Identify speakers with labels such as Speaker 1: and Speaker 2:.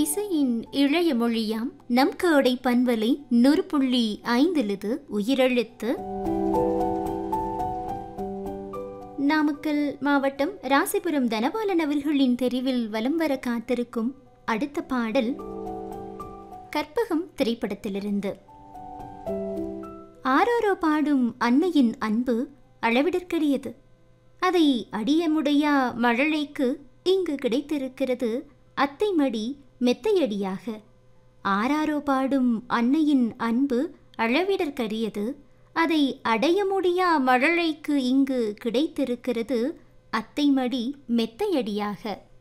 Speaker 1: இசையின் இளைய மொழியாம் நம் காடை பண்பலை நூறு புள்ளி ஐந்திலிது உயிரெழுத்து நாமக்கல் மாவட்டம் ராசிபுரம் தனபாலன் அவர்களின் தெரிவில் வலம் வர காத்திருக்கும் அடுத்த பாடல் கற்பகம் திரைப்படத்திலிருந்து ஆரோரோ பாடும் அன்னையின் அன்பு அளவிடற்கரியது அதை அடியமுடையா மழலைக்கு இங்கு கிடைத்திருக்கிறது அத்தை மடி மெத்தையடியாக ஆராரோ பாடும் அன்னையின் அன்பு அளவிடற்கரியது அதை அடைய முடியா மழலைக்கு இங்கு கிடைத்திருக்கிறது அத்தை மடி மெத்தையடியாக